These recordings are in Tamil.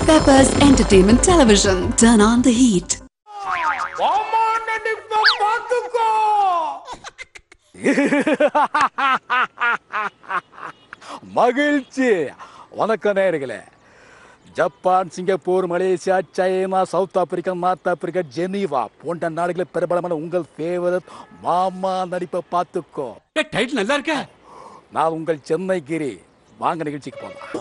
Peppers Entertainment Television. Turn on the heat. மகிழ்ச்சி வணக்க நேயர்களே Japan Singapore Malaysia China south Africa north Africa Geneva போன்ற நாடுகளில் பிரபலமான உங்கள் ஃபேவரட் மாமா நடிப்பை பார்த்துக்கோ டைட்டில் நல்லா இருக்க நான் உங்கள் சென்னை கிரி வாங்க நிகழ்ச்சிக்கு போகலாம்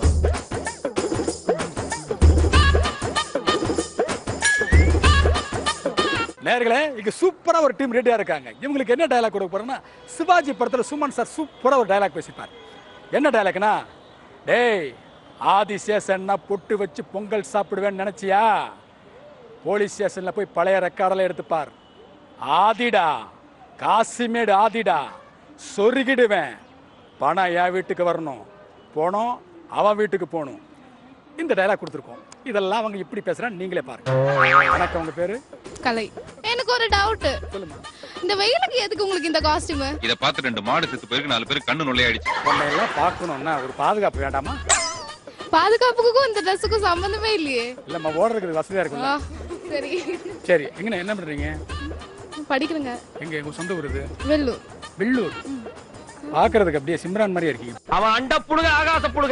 நேர்களே இங்க சூப்பரா ஒரு டீம் ரெடியா இருக்காங்க இவங்களுக்கு என்ன டயலாக் கொடுக்க போறேன்னா சிவாஜி படத்துல சுமன் சார் சூப்பரா ஒரு டயலாக் பேசிப்பார் என்ன டயலாக்னா டேய் ஆதிசேஷன்னா பொட்டு வச்சு பொங்கல் சாப்பிடுவேன்னு நினைச்சியா போலீஸ் ஸ்டேஷன்ல போய் பழைய ரெக்கார்டெல்லாம் எடுத்துப்பார் ஆதிடா காசிமேடு ஆதிடா சொருகிடுவேன் பணம் என் வீட்டுக்கு வரணும் போனோம் அவன் வீட்டுக்கு போகணும் இந்த டயலாக் கொடுத்துருக்கோம் இதெல்லாம் அவங்க இப்படி பேசுறான்னு நீங்களே பாருங்க வணக்கம் உங்க பேரு கலை எனக்கு ஒரு டவுட் சொல்லுமா இந்த வெயிலுக்கு எதுக்கு உங்களுக்கு இந்த காஸ்டியூம் இத பார்த்து ரெண்டு மாடு செத்து போயிருக்கு நாலு பேர் கண்ணு நொல்லையாயிடுச்சு உன்னை எல்லாம் பார்க்கணும்னா ஒரு பாதுகாப்பு வேண்டாமா பாதுகாப்புக்கும் இந்த ட்ரெஸ்ஸுக்கும் சம்பந்தமே இல்லையே இல்லம்மா ஓடுறதுக்கு வசதியா இருக்குல்ல ஆ, சரி சரி எங்கண்ணா என்ன பண்றீங்க படிக்கிறேங்க எங்க உங்க சொந்த ஊர் இது வெள்ளூர் வெள்ளூர் பார்க்கறதுக்கு அப்படியே சிம்ரான் மாதிரியே இருக்கீங்க அவன் அண்ட புழுக ஆகாச புழுக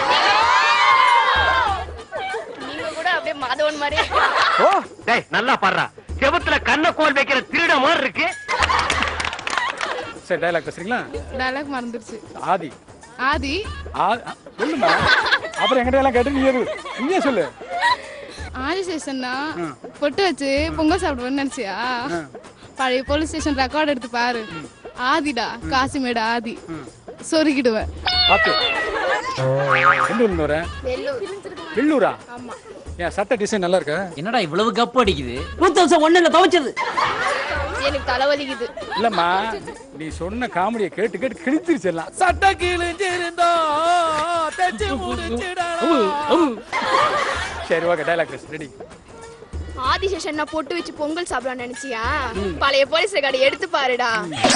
நீங்க கூட அப்படியே மாதவன் மாதிரி ஓ டேய் நல்லா பாடுறா செவத்துல கண்ண கோல் வைக்கிற திருட மாதிரி இருக்கு சரி டயலாக் பேசுறீங்களா டைலாக் மறந்துருச்சு ஆதி ஆதி ஆ- ஆ, சொல்லுமா அப்புறம் எங்கிட்ட எல்லாம் கேட்டு நீ எது நீயே சொல்லு ஆதி ஸ்டேஷன்னா பொட்டு வச்சு பொங்கல் சாப்பிடுவேன்னு நினைச்சியா பழைய போலீஸ் ஸ்டேஷன் ரெக்கார்ட் எடுத்து பாரு ஆதிடா காசிமேடு ஆதி சொருகிடுவேன் பார்த்து எந்த ஊர்ல வர வெள்ளூரா என் சட்டை டிசைன் நல்லா இருக்கா என்னடா இவ்வளவு கப்பு அடிக்குது டூ தௌசண்ட் ஒன்னுல துவைச்சது எனக்கு தலைவலிக்குது இல்லம்மா நீ சொன்ன காமெடியை கேட்டு கேட்டு கிழிச்சிருச்சு எல்லாம் சட்டை கிழிஞ்சிருந்தோ தச்சு முடிச்சிடலாம். சரி ஓகே டைலாக் பேசு ரெடி ஆதிசேஷன் நான் பொட்டு வச்சு பொங்கல் சாப்பிடலாம்னு நினைச்சியா பழைய போலீஸ் ரெக்கார்டு எடுத்து பாருடா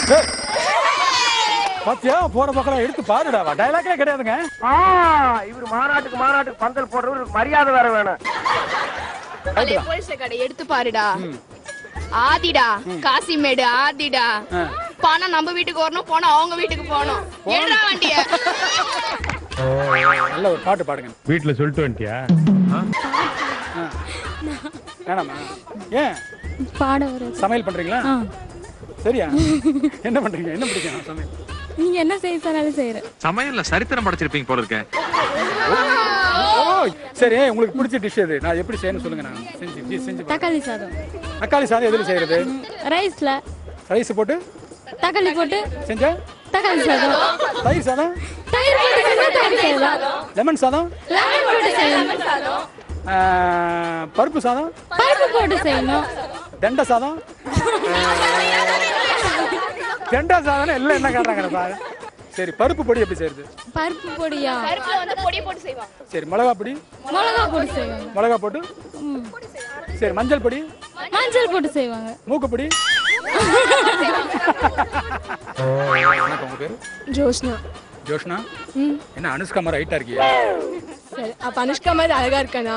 பாத்தியா போற பக்கம் எடுத்து பாருடாவா டைலாக்கே கிடையாதுங்க இவர் மாநாட்டுக்கு மாநாட்டுக்கு பந்தல் போடுறவருக்கு மரியாதை வேற வேணும் பழைய போலீஸ் ரெக்கார்டு எடுத்து பாருடா ஆதிடா காசிமேடு ஆதிடா பணம் நம்ம வீட்டுக்கு வரணும் போனா அவங்க வீட்டுக்கு போகணும் ஏறா வண்டிய நல்ல ஒரு பாட்டு பாடுங்க வீட்டுல சொல்லிட்டு வந்துட்டியா வேணாமா ஏன் பாட ஒரு சமையல் பண்றீங்களா சரியா என்ன பண்றீங்க என்ன பிடிக்கும் சமையல் நீங்க என்ன செய்ய சொன்னாலும் செய்யறேன் சமையல்ல சரித்திரம் படைச்சிருப்பீங்க போல இருக்கேன் ஓ சரி உங்களுக்கு பிடிச்ச டிஷ் எது நான் எப்படி செய்யணும் சொல்லுங்க நான் செஞ்சு செஞ்சு செஞ்சு பாருங்க. தக்காளி சாதம் தக்காளி சாதம் எதுல செய்யறது ரைஸ்ல ரைஸ் போட்டு தக்காளி போட்டு செஞ்சா தக்காளி சாதம் தயிர் சாதம் தயிர் போட்டு செஞ்சா தயிர் சாதம் லெமன் சாதம் லெமன் போட்டு செய்யணும் ஆ, பருப்பு சாதம் பருப்பு போட்டு செய்யணும் தெண்டை சாதம் தெண்டை சாதம் எல்லாம் என்ன காட்டுறாங்க பாரு சரி பருப்பு பொடி எப்படி செய்யறது பருப்பு பொடியா பருப்புல வந்து பொடி போட்டு செய்வாங்க சரி மிளகா பொடி மிளகா போட்டு செய்வாங்க மிளகா போட்டு சரி மஞ்சள் பொடி மஞ்சள் போட்டு செய்வாங்க மூக்கு பொடி வணக்கம் உங்க பேரு ஜோஷ்னா ஜோஷ்னா என்ன அனுஷ்கா மாதிரி ஹைட்டா இருக்கியா சரி அப்ப அனுஷ்கா மாதிரி அழகா இருக்கானா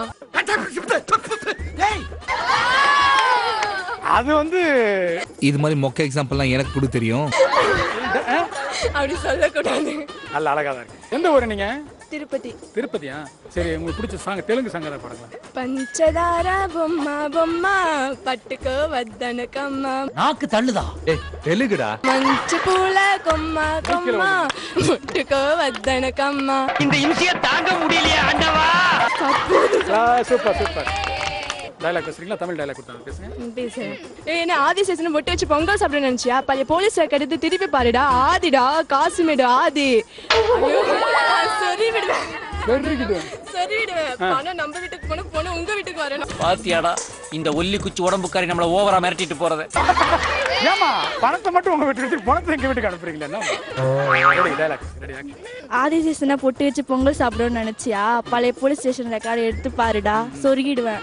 அது வந்து இது மாதிரி மொக்க எக்ஸாம்பிள்லாம் எனக்கு கூட தெரியும் அப்படி சொல்லக்கூடாது நல்ல அழகா தான் இருக்கு எந்த ஊரு நீங்க திருப்பதி திருப்பதியா சரி உங்களுக்கு பிடிச்ச சாங் தெலுங்கு சாங் ஏதாவது பாடுங்களா పంచదార బొమ్మ బొమ్మ పట్టుకో వద్దనకమ్మ நாக்கு தள்ளுதா தெலுங்குடா మంచి పూల కొమ్మ కొమ్మ ముట్టుకో వద్దనకమ్మ இந்த இம்சைய தாங்க முடியலையா ஆண்டவா சூப்பர் சூப்பர் டைலாக் பேசுறீங்களா தமிழ் டைலாக் கொடுத்தாங்க பேசுங்க பேசுறேன் ஏன்னா ஆதிசேஷன் பொட்டு வச்சு பொங்கல் சாப்பிட நினைச்சியா பழைய போலீஸ் ரெக்கார்டு திருப்பி பாருடா ஆதிடா காசிமேடு ஆதி ஐயோ, சரி விடுவேன் வெறிக்கிட்டு சரி விடுவேன் பணம் நம்ம வீட்டுக்கு போன போன உங்க வீட்டுக்கு வரணும் பாத்தியாடா இந்த ஒல்லி குச்சி உடம்புக்காரி நம்மள ஓவரா மிரட்டிட்டு போறது ஏமா பணத்தை மட்டும் உங்க வீட்டுக்கு வச்சு பணத்தை எங்க வீட்டுக்கு அனுப்புறீங்களா என்ன ரெடி டைலாக் ரெடி ஆதிசேஷனை பொட்டு வச்சு பொங்கல் சாப்பிடணும்னு நினைச்சியா பழைய போலீஸ் ஸ்டேஷன் ரெக்கார்டு எடுத்து பாருடா சொருகிடுவேன்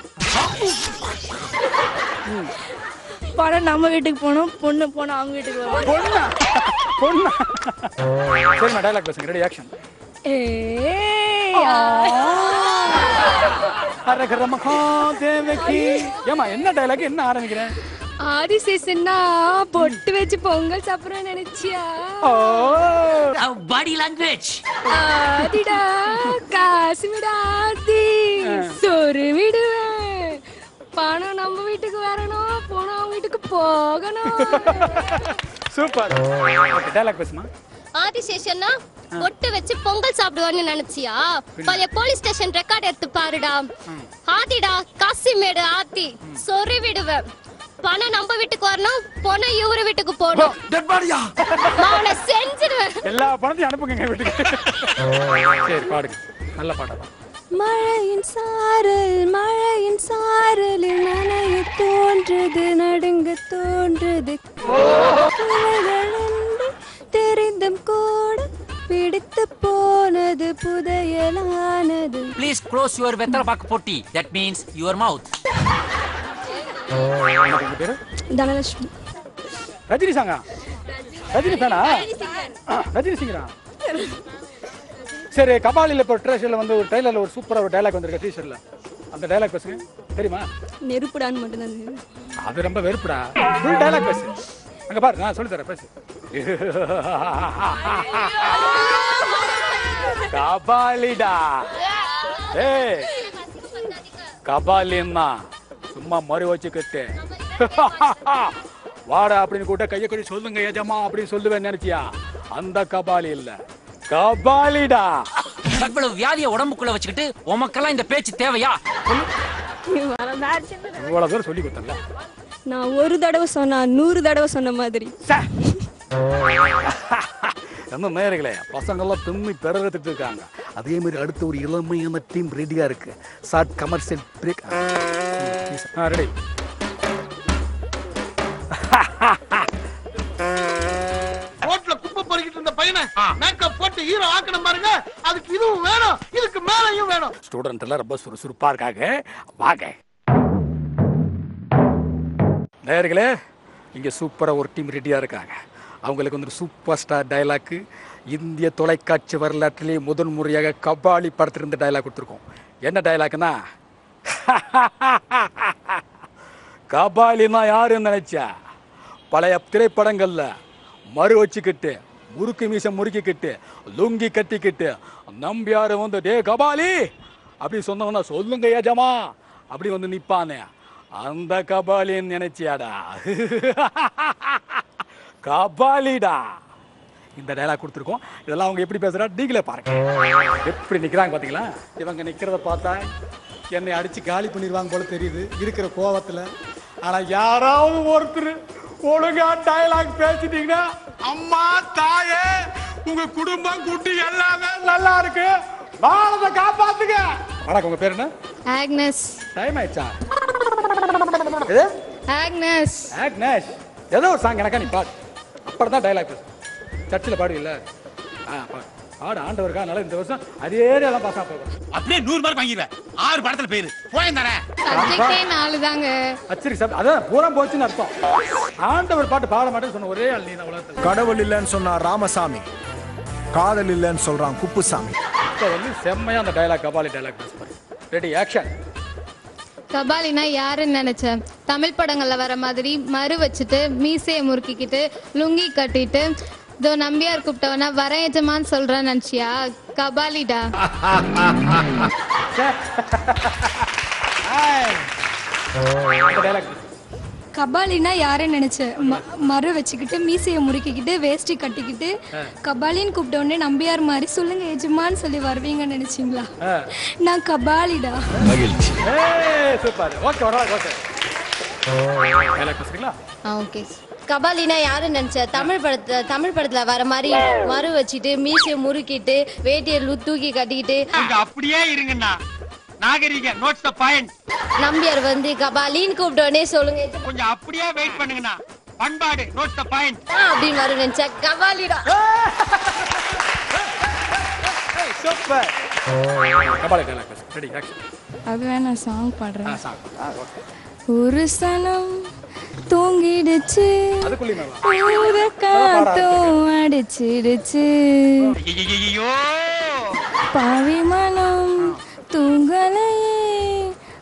பணம் நம்ம வீட்டுக்கு போகணும் பொண்ணு போனா அவங்க வீட்டுக்கு வரும் பொண்ணா பொண்ணா சரிம்மா டைலாக் பேசுங்க ரெடி ஆக்ஷன் ஏய், ஆ. அரகர மகான் தேவகி ஏமா என்ன டயலாக் என்ன ஆரம்பிக்கிறேன் ஆதிசேஷன்னா பொட்டு வச்சு பொங்கல் சாப்பிடுறேன்னு நினைச்சியா ஓ பாடி லாங்குவேஜ் ஆதிடா காசு விடாதி சொரு விடுவேன் பணம் நம்ம வீட்டுக்கு வரணும் போனா அவங்க வீட்டுக்கு போகணும் சூப்பர் டயலாக் பேசுமா ஆதிசேஷன்னா பொட்டு வச்சு பொங்கல் சாப்பிடுவான்னு நினைச்சியா பழைய போலீஸ் ஸ்டேஷன் ரெக்கார்ட் எடுத்து பாருடா ஆதிடா காசிமேடு ஆத்தி சொறி விடுவேன் பணம் நம்ம வீட்டுக்கு வரணும் பொண்ணை இவரு வீட்டுக்கு போகணும் டெட் பாடியா அவனை செஞ்சிடுவேன் எல்லா பணத்தையும் அனுப்புங்க எங்க வீட்டுக்கு சரி பாடுங்க நல்ல பாட்டா தான் மழையின் சாரல் மழையின் சாரலில் நனைய தோன்றுது நடுங்க தோன்றுது புயல்களென்று தெரிந்தும் கூட பிடித்து போனது புதையலானது ப்ளீஸ் க்ளோஸ் யுவர் வெத்தலை பாக்கு பொட்டி தட் மீன்ஸ் யுவர் மவுத் உங்க பேரு தனலட்சுமி ரஜினி சாங்கா ரஜினி ஃபேனா ரஜினி சிங்கரா சரி கபாலியில் இப்போ ட்ரெஷரில் வந்து ஒரு ட்ரெயிலரில் ஒரு சூப்பராக ஒரு டைலாக் வந்திருக்கு டீஷர்ட்டில் அந்த டைலாக் பேசுங்க தெரியுமா நெருப்புடான்னு மட்டும் தான் அது ரொம்ப வெறுப்புடா ஃபுல் டைலாக் பேசு அங்க பாரு நான் சொல்லி தரேன் பேசு கபாலிடா ஏய் கபாலின்னா சும்மா மறு வச்சுக்கிட்டு வாடா அப்படின்னு கூட்ட கையை கட்டி சொல்லுங்க எஜமா அப்படின்னு சொல்லுவேன் நினைச்சியா அந்த கபாலி இல்ல கபாலிடா இவ்வளவு வியாதிய உடம்புக்குள்ள வச்சுக்கிட்டு உமக்கெல்லாம் இந்த பேச்சு தேவையா இவ்வளவு தூரம் சொல்லி கொடுத்தல நான் ஒரு தடவை சொன்னா நூறு தடவை சொன்ன மாதிரி என்ன நேயர்களே பசங்கெல்லாம் தும்மி பெறத்துட்டு இருக்காங்க அதே மாதிரி அடுத்த ஒரு இளமையான டீம் ரெடியா இருக்கு ஷார்ட் கமர்ஷியல் பிரேக் ரெடி ரோட்ல குப்பை பொறுக்கிட்டு இருந்த பையனை மேக்கப் போட்டு ஹீரோ ஆக்கணும் பாருங்க அதுக்கு இதுவும் வேணும் இதுக்கு மேலையும் வேணும் ஸ்டூடெண்ட் எல்லாம் ரொம்ப சுறுசுறுப்பா இருக்காங்க வாங்க நேயர்களே இங்க சூப்பரா ஒரு டீம் ரெடியா இருக்காங்க அவங்களுக்கு வந்து சூப்பர் ஸ்டார் டைலாக்கு இந்திய தொலைக்காட்சி வரலாற்றிலே முதன் முறையாக கபாலி படத்திலிருந்து டைலாக் கொடுத்துருக்கோம் என்ன டைலாக்னா கபாலினா யாருன்னு நினைச்சா பழைய திரைப்படங்கள்ல மறு வச்சுக்கிட்டு முறுக்கு மீசை முறுக்கிக்கிட்டு லுங்கி கட்டிக்கிட்டு நம்பியாரு வந்து டே கபாலி அப்படி சொன்னவனா சொல்லுங்க ஏஜமா அப்படி வந்து நிப்பானே அந்த கபாலின்னு நினைச்சியாடா கபாலிடா இந்த டைலாக் கொடுத்துருக்கோம் இதெல்லாம் அவங்க எப்படி பேசுறா நீங்களே பாருங்க எப்படி நிக்கிறாங்க பாத்தீங்களா இவங்க நிக்கிறத பார்த்தா என்னை அடிச்சு காலி பண்ணிடுவாங்க போல தெரியுது இருக்கிற கோவத்துல ஆனா யாராவது ஒருத்தர் ஒழுங்கா டயலாக் பேசிட்டீங்கன்னா அம்மா தாயே உங்க குடும்பம் குட்டி எல்லாமே நல்லா இருக்கு வாழத்தை காப்பாத்துங்க வணக்கம் உங்க பேர் என்ன ஆக்னஸ் டைம் ஆயிடுச்சா எது ஆக்னஸ் ஆக்னேஷ் ஏதோ ஒரு சாங் எனக்கா நீ பாடு அப்புறம் தான் டைலாக் பேசு சர்ச்சில் பாடுவில்ல ஆ பாடு பாடு ஆண்டவருக்கா அதனால இந்த வருஷம் அதே எல்லாம் பாஸ் போகும் அப்படியே நூறு மார்க் வாங்கிடுவேன் ஆறு படத்துல பேரு போய் தானே சப்ஜெக்டே நாலு தாங்க அச்சரி சார் அதான் பூரா போச்சுன்னு அர்த்தம் ஆண்டவர் பாட்டு பாட மாட்டேன்னு சொன்ன ஒரே ஆள் நீ தான் உலகத்தில் கடவுள் இல்லைன்னு சொன்னா ராமசாமி காதல் இல்லைன்னு சொல்றான் குப்புசாமி இப்போ வந்து செம்மையா அந்த டைலாக் கபாலி டைலாக் பேச பாரு ரெடி ஆக்ஷன் கபாலினா யாருன்னு நினைச்சேன் தமிழ் படங்கள்ல வர மாதிரி மறு வச்சுட்டு மீசையை முறுக்கிக்கிட்டு லுங்கி கட்டிட்டு இதோ நம்பியார் கூப்பிட்டவனா வரேன் எஜமான்னு சொல்றேன் நினைச்சியா கபாலிடா டைலாக் கபாலினா யாருன்னு நினைச்சேன் ம- மறு வச்சுக்கிட்டு மீசையை முறுக்கிக்கிட்டு வேஷ்டி கட்டிக்கிட்டு கபாலின்னு கூப்பிட்ட உடனே நம்பியார் மாதிரி சொல்லுங்க எஜமான்னு சொல்லி வருவீங்கன்னு நினைச்சீங்களா நான் கபாலிடா மகிழ்ச்சி ஏய் சூப்பர் ஓகே ஒரு ஓகே டைலாக் பேசுறீங்களா ஓகே கபாலினா யாருன்னு நினைச்ச தமிழ் படத்துல தமிழ் படத்துல வர மாதிரி மறு வச்சுட்டு மீசையை முறுக்கிட்டு வேட்டியை லு- தூக்கி கட்டிக்கிட்டு கொஞ்சம் அப்படியே இருங்கண்ணா நாகரிக நோட்ஸ் த பாயிண்ட் நம்பியார் வந்து கபாலின்னு கூப்பிட்ட உடனே சொல்லுங்க கொஞ்சம் அப்படியே வெயிட் பண்ணுங்கண்ணா பண்பாடு நோட்ஸ் த பாயிண்ட் ஆ, அப்படின்னு வரும் நினைச்சா கபாலிடா சூப்பர் கபாலி டைலாக் பேசு ரெடி ஆக்ஷன் அது வேணா சாங் பாடுறேன் சாங் ஓகே ஒரு சனம் தூங்கிடுச்சு அதுக்குள்ளேயுமே ஊத காத்தும் அடிச்சிடுச்சு ஐயோ பாவி மனம் தூங்கலையே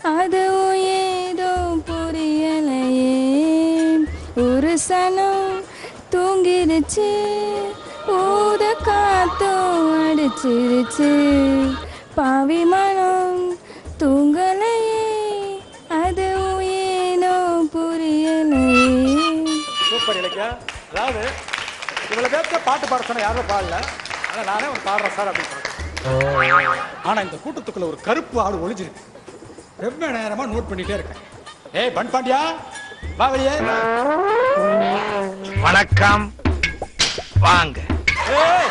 அதுவும் ஏதோ புரியலையே ஒரு சனம் தூங்கிடுச்சு ஊத காத்தும் அடிச்சிருச்சு பாவி மனம் தூங்கலையே அதுவும் ஏனோ புரியலையே சூப்பர் இலக்கியா அதாவது இவ்வளோ பேர்த்த பாட்டு பாட சொன்ன யாரும் பாடல ஆனால் நானே ஒரு பாடுறேன் சார் அப்படின்னு சொல்றேன். ஆனா இந்த கூட்டத்துக்குள்ள ஒரு கருப்பு ஆடு ஒளிஞ்சிருக்கு ரொம்ப நேரமா நோட் பண்ணிட்டே இருக்கேன் ஏய் பன் பாண்டியா வா வெளியே வணக்கம் வாங்க ஏய்.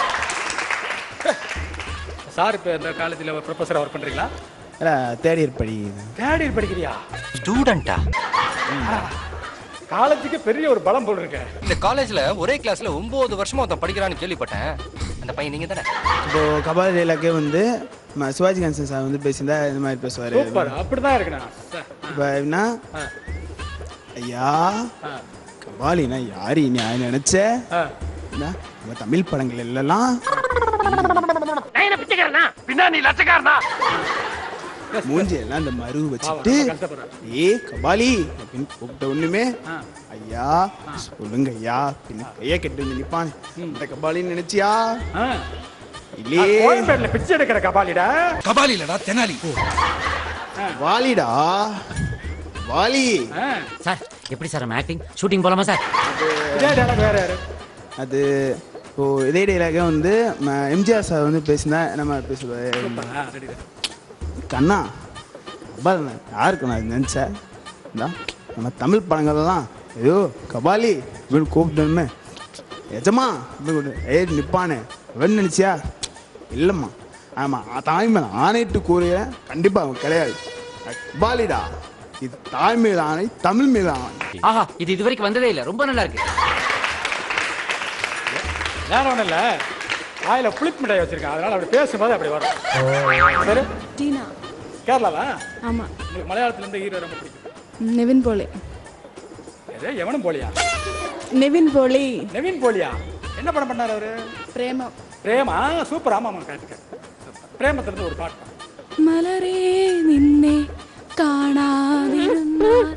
சார் இப்போ இந்த காலேஜில் ப்ரொஃபஸராக ஒர்க் பண்ணுறீங்களா தேர்ட் இயர் படி தேர்ட் இயர் படிக்கிறியா ஸ்டூடெண்டா காலேஜுக்கு பெரிய ஒரு பலம் போல் இருக்கு இந்த காலேஜ்ல ஒரே கிளாஸ்ல ஒன்பது வருஷமா ஒருத்தன் படிக்கிறான்னு கேள்விப்பட்டேன் அந்த பையன் நீங்க தானே இப்போ கபால் டைலாக்கே வந்து நம்ம சிவாஜி கணேசன் சார் வந்து பேசியிருந்தா இந்த மாதிரி பேசுவார் சூப்பர் அப்படிதான் இருக்குண்ணா சார் இப்போ என்ன ஐயா கபாலினா யாரு நான் நினைச்ச என்ன, நம்ம தமிழ் படங்கள் எல்லாம் பின்னா நீ லட்சக்காரனா மூஞ்சி எல்லாம் இந்த மரு வச்சுட்டு ஏ கபாலி அப்படின்னு கூப்பிட்ட ஒண்ணுமே ஐயா சொல்லுங்க ஐயா பின்ன கைய கெட்டு வந்து நிப்பான் இந்த கபாலின்னு நினைச்சியா இல்லையே கோயம்பேட்டில் பிச்சை எடுக்கிற கபாலிடா கபாலி இல்லடா தெனாலி வாலிடா வாலி சார் எப்படி சார் நம்ம ஆக்டிங் ஷூட்டிங் போலாமா சார் இதே dialogue வேற யாரு அது இப்போ இதே டைலாக வந்து ம- எம்ஜிஆர் சார் வந்து பேசினா நம்ம பேசுவார் ஆ, ready, ready. கண்ணா கபால் யாருக்கு நான் நினச்சேன் இந்தா நம்ம தமிழ் படங்கள்லாம் ஐயோ கபாலி அப்படின்னு கூப்பிட்டோன்னு எஜமா அப்படின்னு கூப்பிட்டு ஏய் நிப்பானே அவன் நினச்சியா இல்லைம்மா ஆமாம் தாய்மை ஆணைட்டு கூறுகிறேன் கண்டிப்பாக அவன் கிடையாது கபாலிடா இது தாய்மை ஆணை தமிழ் மீது ஆணை ஆஹா இது இது வரைக்கும் வந்ததே இல்ல ரொம்ப நல்லா இருக்கு வேற ஒண்ணும் இல்ல வாயில புளிப்பு மிட்டாய் வச்சிருக்கேன் அதனால அப்படி பேசும்போது அப்படி வரும் பேரு டீனா கேரளாவா ஆமா உங்களுக்கு மலையாளத்துல இருந்து ஹீரோ ரொம்ப பிடிக்கும் நெவின் போலே எது எவனும் போலியா நெவின் போலே நவீன் போலியா என்ன படம் பண்ணாரு அவரு பிரேமம் பிரேமா சூப்பர் ஆமா ஆமா கரெக்ட் பிரேமத்துல இருந்து ஒரு பாட்டு மலரே நின்னே കാണാതിരുന്നാൽ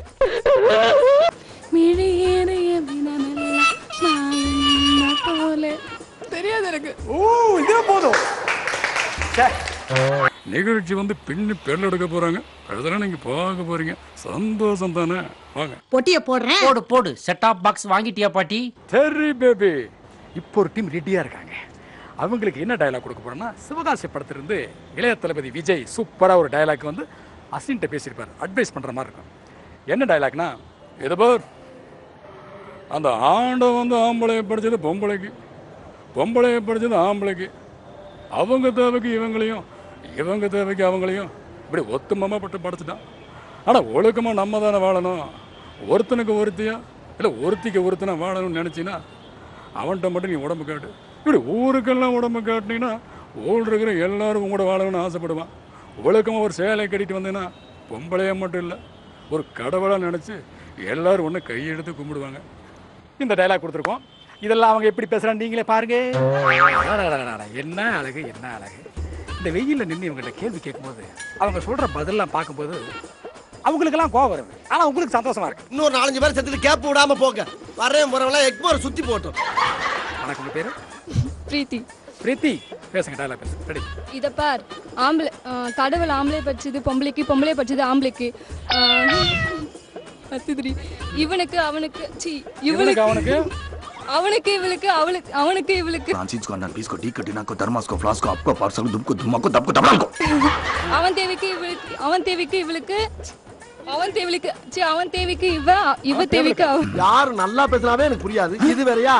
മിഴിയേറിയ വിനമെല്ലാം മായുന്ന പോലെ தெரியாது எனக்கு ஓ இதே போதும் ச்சே. நிகழ்ச்சி வந்து பின்னி பெல் எடுக்க போறாங்க அதெல்லாம் நீங்க பார்க்க போறீங்க சந்தோஷம் தானே வாங்க பொட்டிய போடுறேன் போடு போடு செட் ஆப் பாக்ஸ் வாங்கிட்டியா பாட்டி சரி பேபி இப்போ ஒரு டீம் ரெடியா இருக்காங்க அவங்களுக்கு என்ன டயலாக் கொடுக்க போறோம்னா சிவகாசி படத்திலிருந்து இளைய தளபதி விஜய் சூப்பரா ஒரு டயலாக் வந்து அசின்ட்ட பேசியிருப்பார் அட்வைஸ் பண்ற மாதிரி இருக்கும் என்ன டயலாக்னா இது பார் அந்த ஆண்டை வந்து ஆம்பளையை படிச்சது பொம்பளைக்கு பொம்பளையை படிச்சது ஆம்பளைக்கு அவங்க தேவைக்கு இவங்களையும் இவங்க தேவைக்கு அவங்களையும் இப்படி ஒத்துமமாக பட்டு படைச்சிட்டான் ஆனால் ஒழுக்கமாக நம்ம தானே வாழணும் ஒருத்தனுக்கு ஒருத்தியா இல்லை ஒருத்திக்கு ஒருத்தனை வாழணும்னு நினச்சின்னா அவன்கிட்ட மட்டும் நீ உடம்பு காட்டு இப்படி ஊருக்கெல்லாம் உடம்பு காட்டினீங்கன்னா ஊர் இருக்கிற எல்லாரும் உங்களோட வாழணும்னு ஆசைப்படுவான் ஒழுக்கமாக ஒரு சேலை கட்டிட்டு வந்தீங்கன்னா பொம்பளைய மட்டும் இல்லை ஒரு கடவுளாக நினச்சி எல்லாரும் ஒன்று கையெடுத்து கும்பிடுவாங்க இந்த டைலாக் கொடுத்துருக்கோம் இதெல்லாம் அவங்க எப்படி பேசுறாங்க நீங்களே பாருங்க அடடடடடட, என்ன அழகு என்ன அழகு இந்த வெயில்ல நின்று இவங்ககிட்ட கேள்வி கேட்கும்போது அவங்க சொல்ற பதிலெல்லாம் பார்க்கும்போது அவங்களுக்கெல்லாம் கோவம் வருது ஆனா உங்களுக்கு சந்தோஷமா இருக்கு இன்னொரு நாலஞ்சு பேர் செத்துட்டு கேப் விடாம போங்க வரேன் போறவங்களாம் எக்மோர் சுத்தி போட்டோம் வணக்கம் உங்க பேரு பிரீத்தி பிரீத்தி பேசுங்க டைலாக் பேசுங்க ரெடி இத பார் ஆம்பளை ஆ, கடவுள் ஆம்பளை படிச்சது பொம்பளைக்கு பொம்பளை படிச்சது ஆம்பளைக்கு ஆ, அத்துதிரி இவனுக்கு அவனுக்கு சி இவனுக்கு அவனுக்கு அவனுக்கு இவளுக்கு அவளுக்கு அவனுக்கு இவளுக்கு फ्रांसिस को अनारपीस को डी कटीना को थर्मास को फ्लास्क को आपको पार्सल दुम को धुमा को दब को दबड़ा को அவன் தேவைக்கு இவளுக்கு அவன் தேவைக்கு இவளுக்கு அவன் தேவைக்கு சி அவன் தேவைக்கு இவ இவ தேவைக்கு அவன் யாரு நல்லா பேசினாவே எனக்கு புரியாது இது வேறயா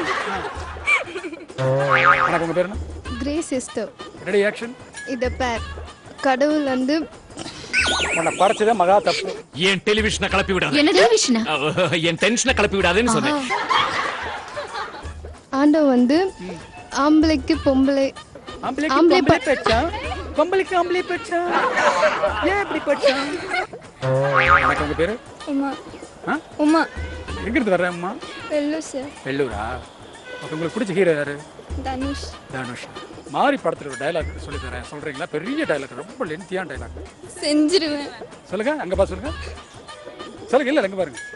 வணக்கம் உங்க பேரு கிரே சிஸ்டர் ரெடி ஆக்ஷன் இத பார் கடவுள் வந்து உன்னை பறிச்சதே மகா தப்பு என் டெலிவிஷனை கிளப்பி விடாத என்ன டெலிவிஷனா? அஹ், என் டென்ஷனை கிளப்பி விடாதேன்னு சொன்னேன் ஆண்டவன் வந்து ஆம்பளைக்கு பொம்பளை ஆம்பளைக்கு ஆம்பளை பொம்பளை பெற்றான் பொம்பளைக்கு ஆம்பளை பெற்றான் ஏன் இப்படி பெற்றான் வணக்கம் உங்க பேரு உமா ஆ? உமா எங்க இருந்து வர்றேன் அம்மா வெல்லு சார் வெள்ளூரா அப்ப உங்களுக்கு பிடிச்ச ஹீரோ யாரு தனுஷ் தனுஷ் மாரி படத்துல ஒரு டைலாக் சொல்லி தரேன் சொல்றீங்களா பெரிய டைலாக் ரொம்ப லென்த்தியான டைலாக் செஞ்சிருவேன் சொல்லுங்க அங்க பா சொல்லுங்க சொல்லுங்க இல்ல அங்க பாருங்க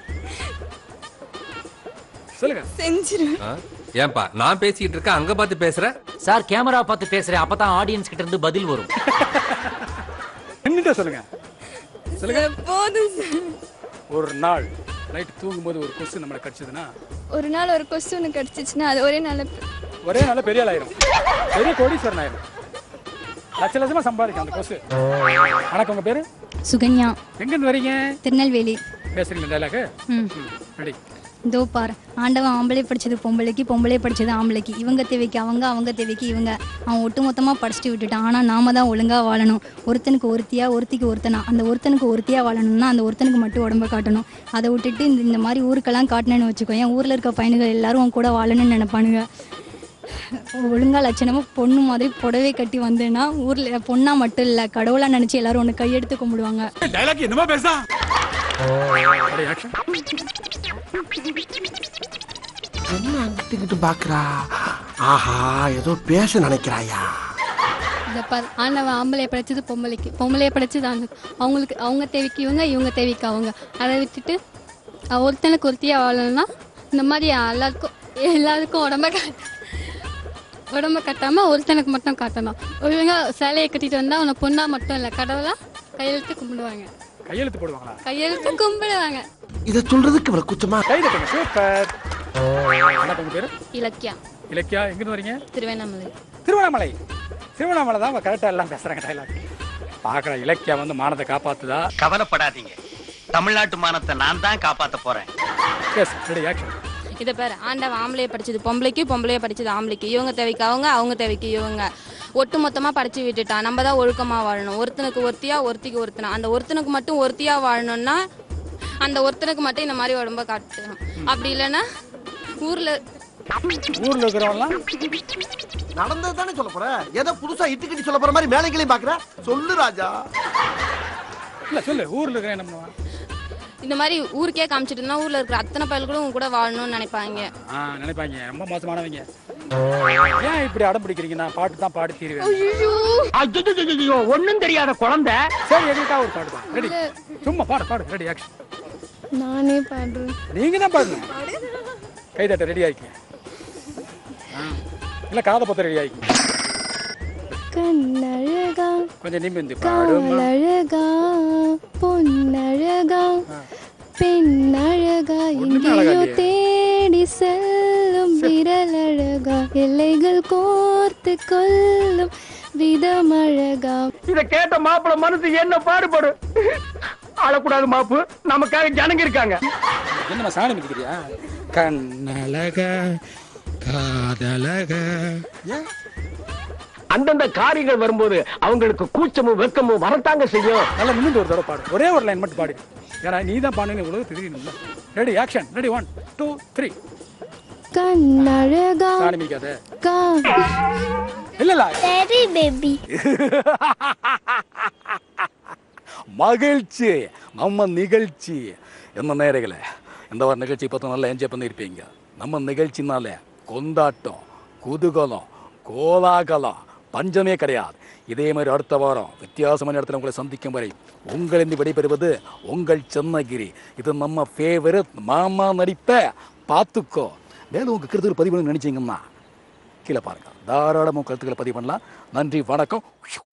சொல்லுங்க செஞ்சிருவேன் ஏன்பா நான் பேசிக்கிட்டு இருக்கேன் அங்க பார்த்து பேசுற சார் கேமரா பார்த்து பேசுறேன் அப்பதான் ஆடியன்ஸ் கிட்ட இருந்து பதில் வரும் நின்னுட்டு சொல்லுங்க சொல்லுங்க போதும் சார் ஒரு நாள் நைட் தூங்கும்போது ஒரு கொசு நம்மளை கடிச்சதுன்னா ஒரு நாள் ஒரு கொஸ்டின் கிடைச்சிச்சுன்னா அது ஒரே நாள் ஒரே நாள் பெரிய ஆள் ஆயிரும் பெரிய கோடீஸ்வரன் ஆயிரும் லட்ச லட்சமா சம்பாதிக்கும் அந்த கொசு வணக்கம் உங்க பேரு சுகன்யா எங்க இருந்து வரீங்க திருநெல்வேலி பேசுறீங்க டைலாக் ம் ரெடி இதோ பார் ஆண்டவன் ஆம்பளை படிச்சது பொம்பளைக்கு பொம்பளை படிச்சது ஆம்பளைக்கு இவங்க தேவைக்கு அவங்க அவங்க தேவைக்கு இவங்க அவன் ஒட்டு மொத்தமாக படிச்சுட்டு விட்டுட்டான் ஆனால் நாம தான் ஒழுங்காக வாழணும் ஒருத்தனுக்கு ஒருத்தியா ஒருத்திக்கு ஒருத்தனா அந்த ஒருத்தனுக்கு ஒருத்தியா வாழணும்னா அந்த ஒருத்தனுக்கு மட்டும் உடம்ப காட்டணும் அதை விட்டுட்டு இந்த இந்த மாதிரி ஊருக்கெல்லாம் காட்டினேன்னு வச்சுக்கோ என் ஊரில் இருக்க பையனுகள் எல்லாரும் அவன் கூட வாழணும்னு நினைப்பானுங்க ஒழுங்கா லட்சணமாக பொண்ணு மாதிரி புடவை கட்டி வந்தேன்னா ஊரில் பொண்ணா மட்டும் இல்லை கடவுளாக நினச்சி எல்லாரும் உன்னை கையெடுத்து கும்பிடுவாங்க டைலாக் என்னமா பேசா ரெடி ஆக்ஷன் என்ன அங்கிட்டு பாக்குறா ஆஹா ஏதோ பேச நினைக்கிறாயா இதை பார் ஆண்டவன் ஆம்பளை படைச்சது பொம்பளைக்கு பொம்பளைய படைச்சது ஆண்டு அவங்களுக்கு அவங்க தேவைக்கு இவங்க இவங்க தேவைக்கு அவங்க அதை விட்டுட்டு அஹ் ஒருத்தனுக்கு ஒருத்தியா வாழணும்னா இந்த மாதிரி எல்லாருக்கும் எல்லாருக்கும் உடம்ப காட்ட உடம்ப கட்டாம ஒருத்தனுக்கு மட்டும் காட்டணும் ஒழுங்கா சேலையை கட்டிட்டு வந்தா உன்னை பொண்ணா மட்டும் இல்லை கடவுளா கையெழுத்து கும்பிடுவாங்க கையெழுத்து போடுவாங்களா கையெழுத்து கும்பிடுவாங்க இத சொல்றதுக்கு இவ்வளவு குச்சமா கை தட்டுங்க சூப்பர் வணக்கம் உங்க பேரு இலக்கியா இலக்கியா எங்க இருந்து வரீங்க திருவண்ணாமலை திருவண்ணாமலை திருவண்ணாமலை தான் கரெக்டாக எல்லாம் பேசுறாங்க டைலாக் பார்க்குற இலக்கியா வந்து மானத்தை காப்பாத்துதா கவலைப்படாதீங்க தமிழ்நாட்டு மானத்தை நான் தான் காப்பாத்த போறேன் எஸ் ரெடி ஆக்ஷன் இதை பேர் ஆண்டவன் ஆம்பளைய படிச்சது பொம்பளைக்கு பொம்பளைய படிச்சது ஆம்பளைக்கு இவங்க தேவைக்கு அவங்க அவங்க தேவைக்கு இவங்க ஒட்டு மொத்தமாக படிச்சு விட்டுட்டான் நம்ம தான் ஒழுக்கமாக வாழணும் ஒருத்தனுக்கு ஒருத்தியா ஒருத்திக்கு ஒருத்தனா அந்த ஒருத்தனுக்கு மட்டும் ஒருத்தியா வாழணும்னா அந்த ஒருத்தனுக்கு மட்டும் இந்த மாதிரி உடம்ப காட்டணும் அப்படி இல்லைன்னா ஊரில் ஊர்ல இருக்கிறவங்கலாம் நடந்தது தானே சொல்ல போற ஏதோ புதுசா இட்டுக்கட்டி சொல்ல போற மாதிரி மேலைகளையும் பாக்குற சொல்லு ராஜா இல்ல சொல்லு ஊர்ல இருக்கிற என்ன பண்ணுவான் இந்த மாதிரி ஊருக்கே காமிச்சிட்டு இருந்தா ஊரில் இருக்கிற அத்தனை பயல்களும் உங்க கூட வாழணும்னு நினைப்பாங்க ஆ நினைப்பாங்க ரொம்ப மோசமானவங்க ஏன் இப்படி அடம் பிடிக்கிறீங்க நான் பாட்டு தான் பாடி தீருவேன் ஒண்ணும் தெரியாத குழந்தை சரி எங்களுக்கா ஒரு பாட்டு தான் ரெடி சும்மா பாடு பாடு ரெடி ஆக்ஷன் நானே பாடுறேன் நீங்க தான் பாடுங்க கை தட்ட ரெடி ஆயிக்கங்க ஆ. இல்ல காதை பத்த ரெடி ஆயிக்கங்க கண்ணழகா கொஞ்சம் நிமிந்து பாடுமா காலழகா பொன்னழகா பெண்ணழகா ஒண்ணுமே அழகா எங்கேயோ இல்லையே. தேடி செல்லும் விரலழகா எல்லைகள் கோர்த்து கொள்ளும் விதமழகா இத கேட்ட மாப்பிள மனசு என்ன பாடுபடு அழக்கூடாது மாப்பு நமக்காக ஜனங்க இருக்காங்க என்னம்மா சாணி மிதிக்கிறியா கண்ணழக காதழக அந்தந்த காரியங்கள் வரும்போது அவங்களுக்கு கூச்சமும் வெக்கமும் வரத்தாங்க செய்யும் நல்லா நிமிந்து ஒரு தடவை பாடு ஒரே ஒரு லைன் மட்டும் பாடு ஏன்னா நீ தான் பாடுங்க உலக தெரியணும்ல ready action ready one two three கண்ணழகா சாணி மிதிக்காத கா இல்ல இல்ல சரி பேபி மகிழ்ச்சி நம்ம நிகழ்ச்சி என்ன நேரங்களே இந்த ஒரு நிகழ்ச்சி பார்த்து நல்லா என்ஜாய் பண்ணியிருப்பீங்க நம்ம நிகழ்ச்சினால கொண்டாட்டம் குதூகலம் கோலாகலம் பஞ்சமே கிடையாது இதே மாதிரி அடுத்த வாரம் வித்தியாசமான இடத்துல உங்களை சந்திக்கும் வரை உங்களிருந்து விடைபெறுவது உங்கள் சென்னகிரி இது நம்ம ஃபேவரட் மாமா நடிப்ப பார்த்துக்கோ மேலும் உங்கள் கருத்துக்கள் பதிவு பண்ணணும்னு நினைச்சீங்கன்னா கீழே பாருங்க தாராளமாக கருத்துக்களை பதிவு பண்ணலாம் நன்றி வணக்கம்